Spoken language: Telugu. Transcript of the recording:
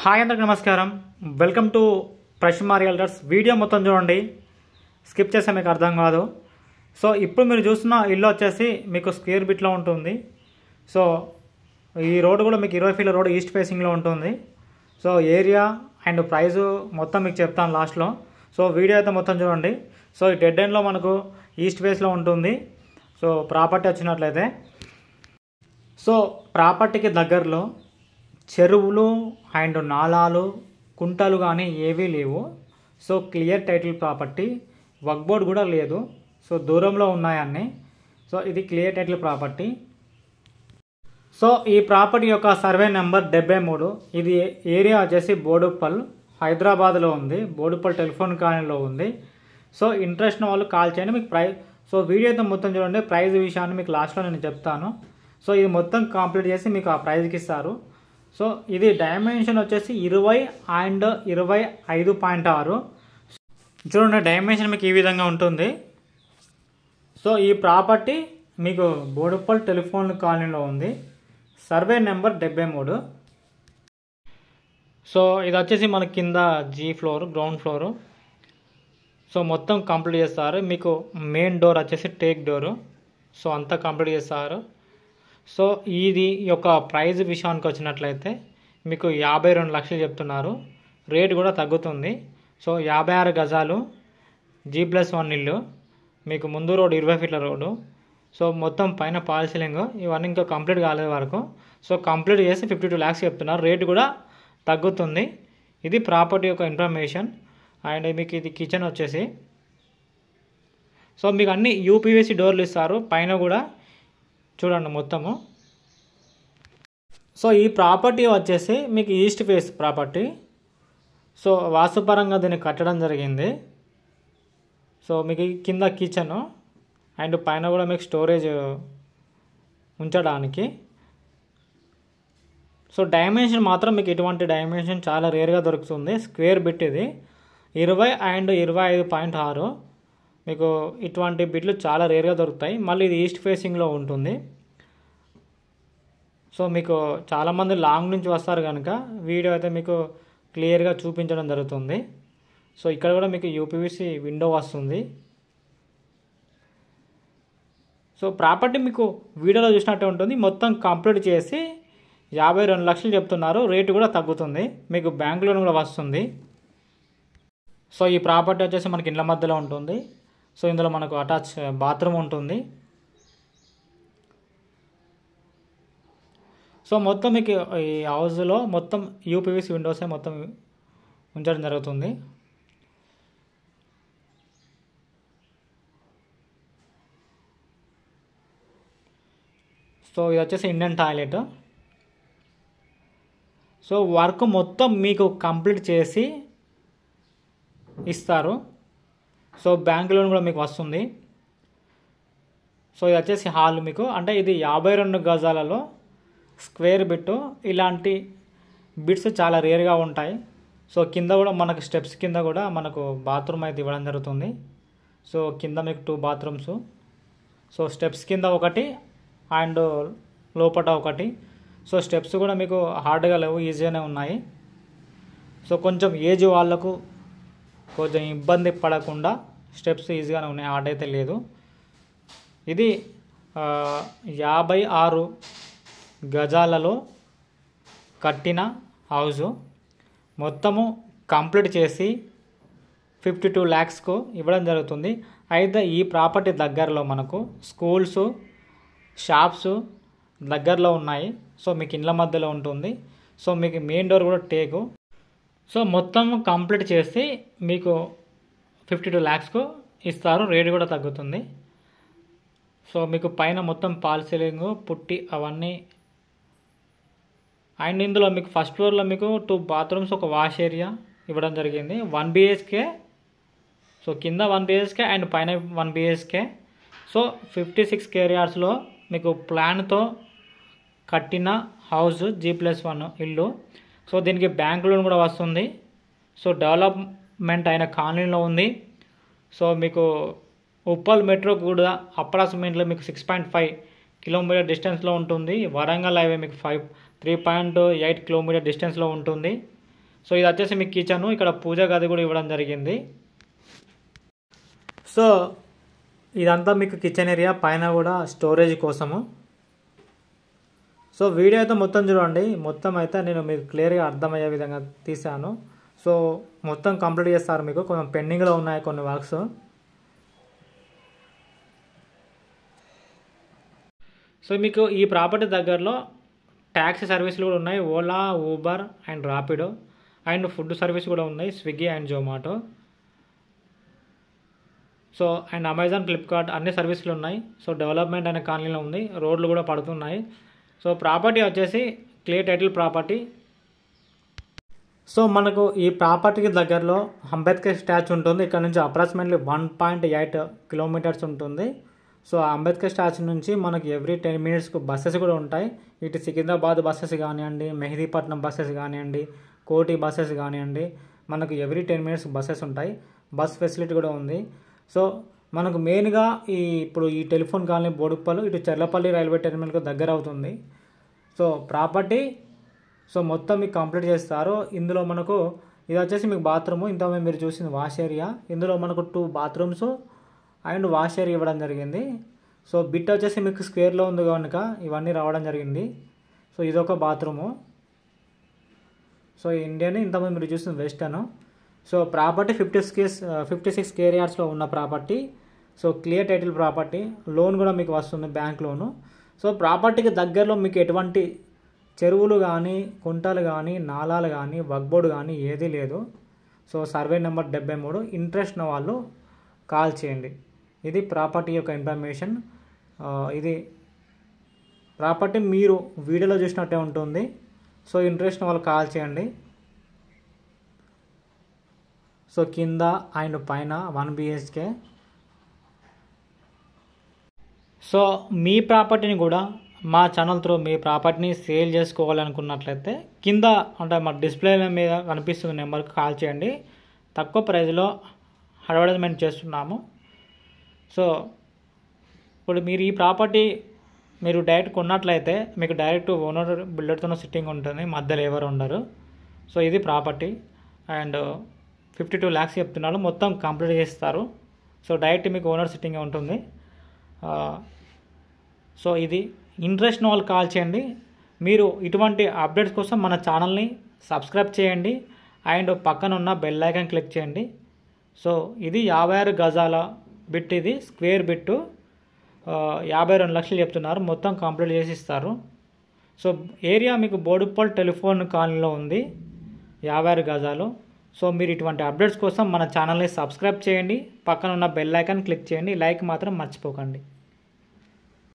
హాయ్ అందరికి నమస్కారం welcome to Prashma realtors video మొత్తం చూడండి స్కిప్ చేస్తే మీకు అర్థం కాదు సో ఇప్పుడు మీరు చూస్తున్న ఇల్లు వచ్చేసి మీకు స్క్వేర్ బిట్లో ఉంటుంది సో ఈ రోడ్ కూడా మీకు ఇరవై ఫీట్ల రోడ్ ఈస్ట్ ఫేసింగ్లో ఉంటుంది సో ఏరియా అండ్ ప్రైస్ మొత్తం మీకు చెప్తాను లాస్ట్లో సో వీడియో అయితే మొత్తం చూడండి సో ఈ డెడ్ ఎండ్లో మనకు ఈస్ట్ ఫేస్లో ఉంటుంది సో ప్రాపర్టీ వచ్చినట్లయితే సో ప్రాపర్టీకి దగ్గరలో చెరువులు అండ్ నాలాలు కుంటలు కానీ ఏవీ లేవు సో క్లియర్ టైటిల్ ప్రాపర్టీ వర్క్ బోర్డ్ కూడా లేదు సో దూరంలో ఉన్నాయన్నీ సో ఇది క్లియర్ టైటిల్ ప్రాపర్టీ సో ఈ ప్రాపర్టీ యొక్క సర్వే నెంబర్ డెబ్బై మూడు ఇది ఏరియా వచ్చేసి బోడుప్పల్ హైదరాబాద్లో ఉంది బోడుప్పల్ టెలిఫోన్ కాలనీలో ఉంది సో ఇంట్రెస్ట్ ఉన్న వాళ్ళు కాల్ చేయండి మీకు ప్రై సో వీడియో అయితే మొత్తం చూడండి ప్రైస్ విషయాన్ని మీకు లాస్ట్లో నేను చెప్తాను సో ఇది మొత్తం కంప్లీట్ చేసి మీకు ఆ ప్రైస్కి ఇస్తారు సో ఇది డైమెన్షన్ వచ్చేసి ఇరవై అండ్ ఇరవై ఐదు పాయింట్ ఆరు చూడండి డైమెన్షన్ మీకు ఈ విధంగా ఉంటుంది సో ఈ ప్రాపర్టీ మీకు బోడుప్పల్ టెలిఫోన్ కాలనీలో ఉంది సర్వే నెంబర్ డెబ్బై మూడు సో ఇది వచ్చేసి మన కింద G floor ground floor so మొత్తం కంప్లీట్ చేస్తారు మీకు మెయిన్ డోర్ వచ్చేసి టేక్ డోరు సో అంతా కంప్లీట్ చేస్తారు సో ఇది యొక్క ప్రైజ్ విషయానికి వచ్చినట్లయితే మీకు యాభై రెండు లక్షలు చెప్తున్నారు రేట్ కూడా తగ్గుతుంది సో యాభై ఆరు గజాలు జీ ప్లస్ వన్ ఇల్లు మీకు ముందు రోడ్ ఇరవై ఫీట్ల రోడ్డు సో మొత్తం పైన పాల్ సీలింగ్ ఇవన్నీ ఇంకా కంప్లీట్ కాలేదు వరకు సో కంప్లీట్ చేసి ఫిఫ్టీ టూ ల్యాక్స్ చెప్తున్నారు రేట్ కూడా తగ్గుతుంది ఇది ప్రాపర్టీ యొక్క ఇన్ఫర్మేషన్ అండ్ మీకు ఇది కిచెన్ వచ్చేసి సో మీకు అన్ని యూపీవీసీ డోర్లు ఇస్తారు పైన కూడా చూడండి మొత్తము సో ఈ ప్రాపర్టీ వచ్చేసి మీకు ఈస్ట్ ఫేస్ ప్రాపర్టీ సో వాస్తుపరంగా దీన్ని కట్టడం జరిగింది సో మీకు ఈ కింద కిచెన్ అండ్ పైన కూడా మీకు స్టోరేజ్ ఉంచడానికి సో డైమెన్షన్ మాత్రం మీకు ఇటువంటి డైమెన్షన్ చాలా రేర్గా దొరుకుతుంది స్క్వేర్ బిట్ ఇది ఇరవై అండ్ ఇరవై ఐదు పాయింట్ ఆరు మీకు ఇటువంటి బిట్లు చాలా రేర్గా దొరుకుతాయి మళ్ళీ ఇది ఈస్ట్ ఫేసింగ్లో ఉంటుంది సో మీకు చాలామంది లాంగ్ నుంచి వస్తారు కనుక వీడియో అయితే మీకు క్లియర్గా చూపించడం జరుగుతుంది సో ఇక్కడ కూడా మీకు యూపీవీసీ విండో వస్తుంది సో ప్రాపర్టీ మీకు వీడియోలో చూసినట్టే ఉంటుంది మొత్తం కంప్లీట్ చేసి యాభై రెండు లక్షలు చెప్తున్నారు రేటు కూడా తగ్గుతుంది మీకు బ్యాంక్ లోన్ కూడా వస్తుంది సో ఈ ప్రాపర్టీ వచ్చేసి మనకి ఇండ్ల మధ్యలో ఉంటుంది సో ఇందులో మనకు అటాచ్ బాత్రూమ్ ఉంటుంది సో మొత్తం మీకు ఈ హౌస్లో మొత్తం యూపీవీసీ విండోసే మొత్తం ఉంచడం జరుగుతుంది సో ఇది వచ్చేసి ఇండియన్ టాయిలెట్ సో వర్క్ మొత్తం మీకు కంప్లీట్ చేసి ఇస్తారు సో బ్యాంక్ లోన్ కూడా మీకు వస్తుంది సో ఇది వచ్చేసి హాల్ మీకు అంటే ఇది యాభై రెండు గజాలలో స్క్వేర్ బిట్ ఇలాంటి బిట్స్ చాలా రేర్గా ఉంటాయి సో కింద కూడా మనకు స్టెప్స్ కింద కూడా మనకు బాత్రూమ్ అయితే ఇవ్వడం జరుగుతుంది సో కింద మీకు టూ బాత్రూమ్స్ సో స్టెప్స్ కింద ఒకటి అండ్ లోపల ఒకటి సో స్టెప్స్ కూడా మీకు హార్డ్గా లేవు ఈజీగానే ఉన్నాయి సో కొంచెం ఏజ్ వాళ్ళకు కొంచెం ఇబ్బంది పడకుండా స్టెప్స్ ఈజీగానే ఉన్నాయి హార్డ్ అయితే లేదు ఇది యాభై ఆరు గజాలలో కట్టిన హౌజు మొత్తము కంప్లీట్ చేసి ఫిఫ్టీ టూ ల్యాక్స్కు ఇవ్వడం జరుగుతుంది అయితే ఈ ప్రాపర్టీ దగ్గరలో మనకు స్కూల్స్ షాప్స్ దగ్గరలో ఉన్నాయి సో మీకు ఇండ్ల మధ్యలో ఉంటుంది సో మీకు మెయిన్ డోర్ కూడా టేకు సో మొత్తం కంప్లీట్ చేసి మీకు ఫిఫ్టీ టూ ల్యాక్స్కు ఇస్తారు రేట్ కూడా తగ్గుతుంది సో మీకు పైన మొత్తం పాల్ సీలింగ్ పుట్టి అవన్నీ అండ్ ఇందులో మీకు ఫస్ట్ ఫ్లోర్లో మీకు టూ బాత్రూమ్స్ ఒక వాష్ ఏరియా ఇవ్వడం జరిగింది వన్ బిహెచ్కే సో కింద వన్ బిహెచ్కే అండ్ పైన one BHK so fifty six కేరియార్స్లో మీకు ప్లాన్తో కట్టిన హౌస్ జీ ప్లస్ వన్ ఇల్లు సో దీనికి బ్యాంక్ లోన్ కూడా వస్తుంది సో డెవలప్మెంట్ అయిన కాలనీలో ఉంది సో మీకు ఉప్పల్ మెట్రో కూడా అప్రాక్సిమేట్లీ మీకు సిక్స్ పాయింట్ ఫైవ్ కిలోమీటర్ డిస్టెన్స్లో ఉంటుంది వరంగల్ హైవే మీకు five three point eight kilometre డిస్టెన్స్లో ఉంటుంది సో ఇది వచ్చేసి మీకు కిచెన్ ఇక్కడ పూజ గది కూడా ఇవ్వడం జరిగింది సో ఇదంతా మీకు కిచెన్ ఏరియా పైన కూడా స్టోరేజ్ కోసము సో వీడియో అయితే మొత్తం చూడండి మొత్తం అయితే నేను మీకు క్లియర్గా అర్థమయ్యే విధంగా తీశాను సో మొత్తం కంప్లీట్ చేస్తారు మీకు కొంచెం పెండింగ్లో ఉన్నాయి కొన్ని వర్క్స్ సో మీకు ఈ ప్రాపర్టీ దగ్గరలో ట్యాక్సీ సర్వీసులు కూడా ఉన్నాయి Ola Uber and Rapido and food service కూడా ఉన్నాయి Swiggy and Zomato so and Amazon Flipkart అన్ని సర్వీసులు ఉన్నాయి సో డెవలప్మెంట్ అనే కాలనీలో ఉంది రోడ్లు కూడా పడుతున్నాయి సో ప్రాపర్టీ వచ్చేసి క్లియర్ టైటిల్ ప్రాపర్టీ సో మనకు ఈ ప్రాపర్టీకి దగ్గరలో అంబేద్కర్ స్టాచ్యూ ఉంటుంది ఇక్కడ నుంచి approximately one point eight kilometres ఉంటుంది సో ఆ అంబేద్కర్ స్టాచ్యూ నుంచి మనకి ఎవ్రీ టెన్ మినిట్స్కు బస్సెస్ కూడా ఉంటాయి ఇటు సికింద్రాబాద్ బస్సెస్ కానివ్వండి మెహదీపట్నం బస్సెస్ కానివ్వండి కోటి బస్సెస్ కానివ్వండి మనకు ఎవ్రీ టెన్ మినిట్స్ బస్సెస్ ఉంటాయి బస్ ఫెసిలిటీ కూడా ఉంది సో మనకు మెయిన్గా ఈ ఇప్పుడు ఈ టెలిఫోన్ కాలనీ బోడుప్పలు ఇటు చెర్లపల్లి రైల్వే టెర్మినల్కి దగ్గర అవుతుంది సో ప్రాపర్టీ సో మొత్తం మీకు కంప్లీట్ చేస్తారు ఇందులో మనకు ఇది వచ్చేసి మీకు బాత్రూమ్ ఇంత మీరు చూసింది వాష్ ఏరియా ఇందులో మనకు two bathrooms and wash area ఇవ్వడం జరిగింది సో బిట్ వచ్చేసి మీకు స్క్వేర్లో ఉంది కనుక ఇవన్నీ రావడం జరిగింది సో ఇదొక బాత్రూము సో ఇండియన్ ఇంతకుముందు మీరు చూస్తుంది western so property fifty six fifty six కేరియార్స్లో ఉన్న property so clear title property loan కూడా మీకు వస్తుంది బ్యాంక్ లోను సో ప్రాపర్టీకి దగ్గరలో మీకు ఎటువంటి చెరువులు కానీ కుంటలు కానీ నాలాలు కానీ వగ్బోర్డు కానీ ఏదీ లేదు సో సర్వే నెంబర్ డెబ్బై మూడు ఇంట్రెస్ట్ ఉన్న వాళ్ళు కాల్ చేయండి ఇది ప్రాపర్టీ యొక్క ఇన్ఫర్మేషన్ ఆ, ఇది ప్రాపర్టీ మీరు వీడియోలో చూసినట్టే ఉంటుంది సో ఇంట్రెస్ట్ ఉన్న వాళ్ళు కాల్ చేయండి సో కింద అండ్ పైన వన్ బిహెచ్కే సో మీ ప్రాపర్టీని కూడా మా ఛానల్ త్రూ మీ ప్రాపర్టీని సేల్ చేసుకోవాలనుకున్నట్లయితే కింద అంటే మా డిస్ప్లే మీద కనిపిస్తున్న నెంబర్కి కాల్ చేయండి తక్కువ ప్రైస్లో అడ్వర్టైజ్మెంట్ చేస్తున్నాము సో ఇప్పుడు మీరు ఈ ప్రాపర్టీ మీరు డైరెక్ట్ కొన్నట్లయితే మీకు డైరెక్ట్ ఓనర్ బిల్డర్తో సిట్టింగ్ ఉంటుంది మధ్యలో ఎవరు ఉండరు సో ఇది property and fifty two lakhs చెప్తున్నాడు మొత్తం కంప్లీట్ చేస్తారు సో డైరెక్ట్ మీకు ఓనర్ సిట్టింగ్ ఉంటుంది ఆ, సో ఇది ఇంట్రెస్ట్ ఉన్న వాళ్ళు కాల్ చేయండి మీరు ఇటువంటి అప్డేట్స్ కోసం మన ఛానల్ని సబ్స్క్రైబ్ చేయండి అండ్ పక్కన ఉన్న బెల్ ఐకాన్ క్లిక్ చేయండి సో ఇది యాభై ఆరు గజాల బిట్ ఇది స్క్వేర్ బిట్టు ఆ, యాభై రెండు లక్షలు చెప్తున్నారు మొత్తం కంప్లీట్ చేసి ఇస్తారు సో ఏరియా మీకు బోడుప్పల్ టెలిఫోన్ కాలనీలో ఉంది యాభై ఆరు గజాలు సో మీరు ఇటువంటి అప్డేట్స్ కోసం మన ఛానల్ని సబ్స్క్రైబ్ చేయండి పక్కన ఉన్న బెల్ ఐకాన్ క్లిక్ చేయండి లైక్ మాత్రం మర్చిపోకండి